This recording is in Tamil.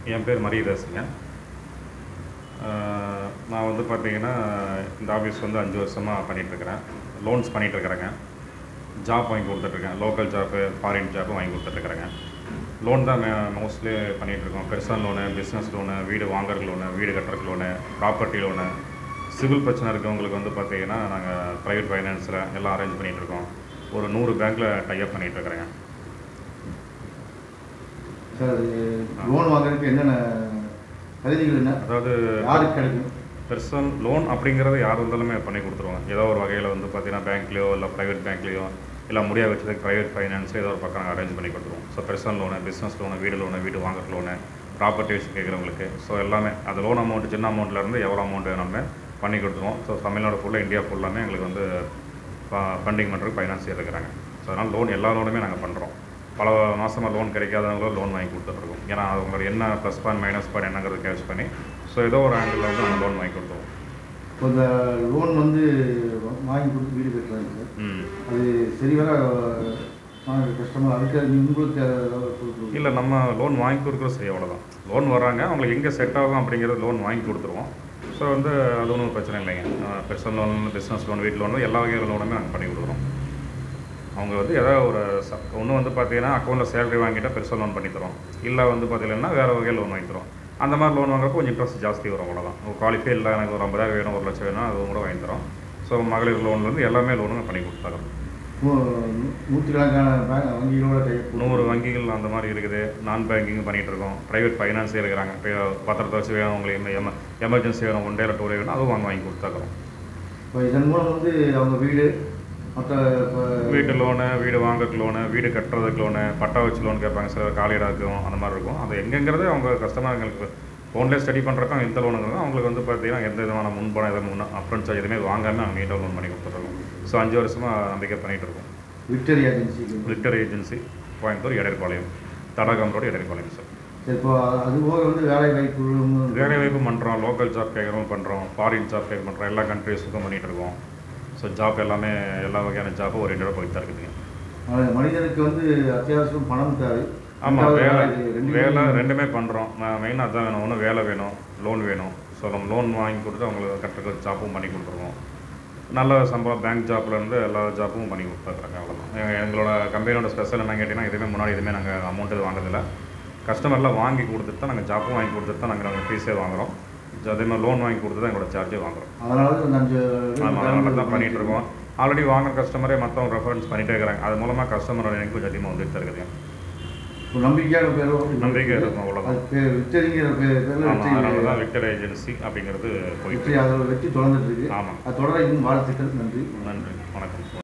என் பேர் மரியதாசுங்க ஆஹ் நான் வந்து பார்த்தீங்கன்னா இந்த ஆஃபீஸ் வந்து அஞ்சு வருஷமாக பண்ணிகிட்ருக்கிறேன் லோன்ஸ் பண்ணிகிட்ருக்கிறேங்க ஜாப் வாங்கி கொடுத்துட்ருக்கேன் லோக்கல் ஜாப்பு ஃபாரின் ஜாப்பும் வாங்கி கொடுத்துட்ருக்குறேங்க லோன் தான் மோஸ்ட்லி பண்ணிகிட்ருக்கோம் பெர்சனல் லோனு பிஸ்னஸ் லோனு வீடு வாங்குறதுக்கு லோனு வீடு கட்டுறதுக்கு லோனு ப்ராப்பர்ட்டி லோனு சிவில் பிரச்சனை இருக்கவங்களுக்கு வந்து பார்த்தீங்கன்னா நாங்கள் ப்ரைவேட் ஃபைனான்ஸில் எல்லாம் அரேஞ்ச் பண்ணிகிட்ருக்கோம் ஒரு நூறு பேங்க்கில் டைப் பண்ணிகிட்ருக்குறேங்க சார் அது லோன் வாங்குறதுக்கு என்னென்ன தகுதிகள் என்ன அதாவது யாருக்கு கிடைக்கும் பெர்சனல் லோன் அப்படிங்கிறது யார் இருந்தாலுமே பண்ணி கொடுத்துருவோம் ஏதோ ஒரு வகையில் வந்து பார்த்தீங்கன்னா பேங்க்லேயோ இல்லை ப்ரைவேட் பேங்க்லேயோ இல்லை முடியாத வச்சதுக்கு ப்ரைவேட் ஃபைனான்ஸ் ஏதோ ஒரு பக்கம் நாங்கள் அரேஞ்ச் பண்ணி கொடுத்துருவோம் so personal loan business loan வீடு லோனு வீடு வாங்குற லோனு ப்ராப்பர்ட்டி வச்சு கேட்குறவங்களுக்கு ஸோ எல்லாமே அது லோன் அமௌண்ட் சின்ன அமௌண்ட்லேருந்து எவ்வளோ அமௌண்ட் வேணுமே பண்ணி கொடுத்துருவோம் ஸோ தமிழ்நாடு ஃபுல்லாக இந்தியா ஃபுல்லாமே எங்களுக்கு வந்து ஃபண்டிங் பண்ணுறதுக்கு ஃபைனான்சியர் இருக்கிறாங்க ஸோ அதனால் லோன் எல்லா லோனுமே நாங்கள் பண்ணுறோம் பல மாதமாக லோன் கிடைக்காதவங்களும் லோன் வாங்கி கொடுத்துட்ருக்கோம் ஏன்னா அவங்களோட என்ன ப்ளஸ் பாயிண்ட் மைனஸ் பாயிண்ட் என்னங்கிறது கேஷ் பண்ணி ஸோ ஏதோ ஒரு ஆங்கிளில் வந்து நாங்கள் லோன் வாங்கி கொடுத்துருவோம் இப்போ இந்த லோன் வந்து வாங்கி கொடுத்து வீடு கட்டுறாங்க சார் ம் அது சரிவர வாங்க கஷ்டமாக அதுக்கு அது உங்களுக்கு ஏதாவது கொடுக்கணும் இல்லை நம்ம லோன் வாங்கி கொடுக்குறது சரி அவ்வளோதான் லோன் வராங்க அவங்களுக்கு எங்கே செட் ஆகும் அப்படிங்கிறது லோன் வாங்கி கொடுத்துருவோம் ஸோ வந்து அது ஒன்றும் பிரச்சனை இல்லைங்க பெர்சனல் லோன் பிஸ்னஸ் லோன் வீட்டு லோன் எல்லா வகையான லோனுமே நாங்கள் பண்ணி கொடுக்குறோம் அவங்க வந்து ஏதாவது ஒரு ச ஒன்று வந்து பார்த்தீங்கன்னா அக்கௌண்ட்டில் சேலரி வாங்கிட்டா பெருசாக லோன் பண்ணி தரோம் இல்லை வந்து பார்த்தீங்கன்னா வேறு வகையில் லோன் வாங்கி தரோம் அந்த மாதிரி லோன் வாங்குறப்போ கொஞ்சம் இன்ட்ரெஸ்ட் ஜாஸ்தி வரும் அவ்வளோதான் உங்கள் குவாலிஃபை இல்லை எனக்கு ஒரு ஐம்பதாயிரம் வேணும் ஒரு லட்சம் வேணும் அதுவும் கூட வாங்கி தரோம் ஸோ மகளிர் லோன்லேருந்து எல்லாமே லோனுங்க பண்ணி கொடுத்தாங்க நூற்றுக்கணக்கான பேங்க் வங்கிகளோட கை நூறு வங்கிகள் அந்த மாதிரி இருக்குது நான் பேங்கிங் பண்ணிகிட்டு இருக்கோம் ப்ரைவேட் ஃபைனான்ஸே இருக்கிறாங்க இப்போ பத்திரத்தை வச்சு வேணும் உங்களுக்கு எம எம எமர்ஜென்சி வேணும் ஒன் டே டூ டே வேணும் அதுவும் வாங்க வாங்கி கொடுத்தாக்குறோம் இப்போ இதன் மூலம் வந்து அவங்க வீடு மற்ற இப்போ வீட்டு லோனு வீடு வாங்குறதுக்கு லோனு வீடு கட்டுறதுக்கு லோனு பட்டா வச்சு லோன் கேட்பாங்க சில காலியாக இருக்கும் அந்த மாதிரி இருக்கும் அது எங்கெங்கிறது அவங்க கஸ்டமர்களுக்கு ஃபோன்லேயே ஸ்டடி பண்ணுறப்ப எந்த லோனுங்கிறது அவங்களுக்கு வந்து பார்த்தீங்கன்னா எந்த விதமான முன்பணம் எதுவும் முன்ன அப்ரண்ட் சார்ஜ் எதுவுமே வாங்காமல் நாங்கள் நீட்டாக லோன் பண்ணி கொடுத்துட்ருக்கோம் ஸோ அஞ்சு வருஷமாக நம்பிக்கை பண்ணிகிட்டு இருக்கோம் விக்டரி ஏஜென்சிக்கு லிட்டர் agency Coimbatore Edarpalayam Thadagam road Edarpalayam sir சரி இப்போ அது போக வந்து வேலை வாய்ப்பு வேலை வாய்ப்பு பண்ணுறோம் லோக்கல் ஜாப் கேட்குறோம் பண்ணுறோம் ஃபாரின் ஜாப் கேட்க பண்ணுறோம் எல்லா கண்ட்ரீஸுக்கும் பண்ணிகிட்டு இருக்கோம் ஸோ ஜாப் எல்லாமே எல்லா வகையான ஜாப்பும் ஒரு ரெண்டு ரூபா போயிட்டு தான் இருக்குதுங்க மனிதனுக்கு வந்து அத்தியாவசியம் பணம் தேவை ஆமாம் ரெண்டாவது வேலை இது ரெண்டு வேலை ரெண்டுமே பண்ணுறோம் மெயினாக அதான் வேணும் ஒன்று வேலை வேணும் லோன் வேணும் ஸோ நம்ம லோன் வாங்கி கொடுத்து அவங்களுக்கு கட்டுறதுக்கு ஜாப்பும் பண்ணி கொடுத்துருவோம் நல்ல சம்பளம் பேங்க் ஜாப்லேருந்து எல்லா ஜாப்பும் பண்ணி கொடுத்துருக்குறாங்க அவ்வளோதான் எங்க- எங்களோட கம்பெனியோட ஸ்பெஷல் என்ன கேட்டிங்கன்னா எதுவுமே முன்னாடி எதுவுமே நாங்கள் அமௌண்ட் எதுவும் வாங்குறதில்ல கஸ்டமர்லாம் வாங்கி கொடுத்துட்டு தான் நாங்கள் ஜாப்பும் வாங்கி கொடுத்துட்டு தான் நாங்கள் நாங்கள் ஃபீஸே வாங்குறோம் அதே மாதிரி லோன் வாங்கி கொடுத்து தான் எங்களோட சார்ஜே வாங்குறோம் அதனால தான் இந்த அஞ்சு ஆமாம் அதனால தான் பண்ணிகிட்டு இருக்கோம் ஆல்ரெடி வாங்குற கஸ்டமரே மற்றவங்க ரெஃபரன்ஸ் பண்ணிகிட்டே இருக்கிறாங்க அது மூலமாக கஸ்டமரோட எனக்கு கொஞ்சம் அதிகமாக வந்துட்டு தான் இருக்குதுங்க ஒரு நம்பிக்கையான பேரோ நம்பிக்கை இருக்கும் அவ்வளோதான் அது பேர் விக்டரிங்கிற பேர் பேரில் ஆமாம் அதனால வெற்றி தான் விக்டர் ஏஜென்சி அப்படிங்கிறது போயிட்டு வெற்றி அதோட வெற்றி தொடர்ந்துட்டு இருக்கு ஆமாம் அது தொடர இன்னும் வாழ்த்துக்கள் நன்றி நன்றி வணக்கம்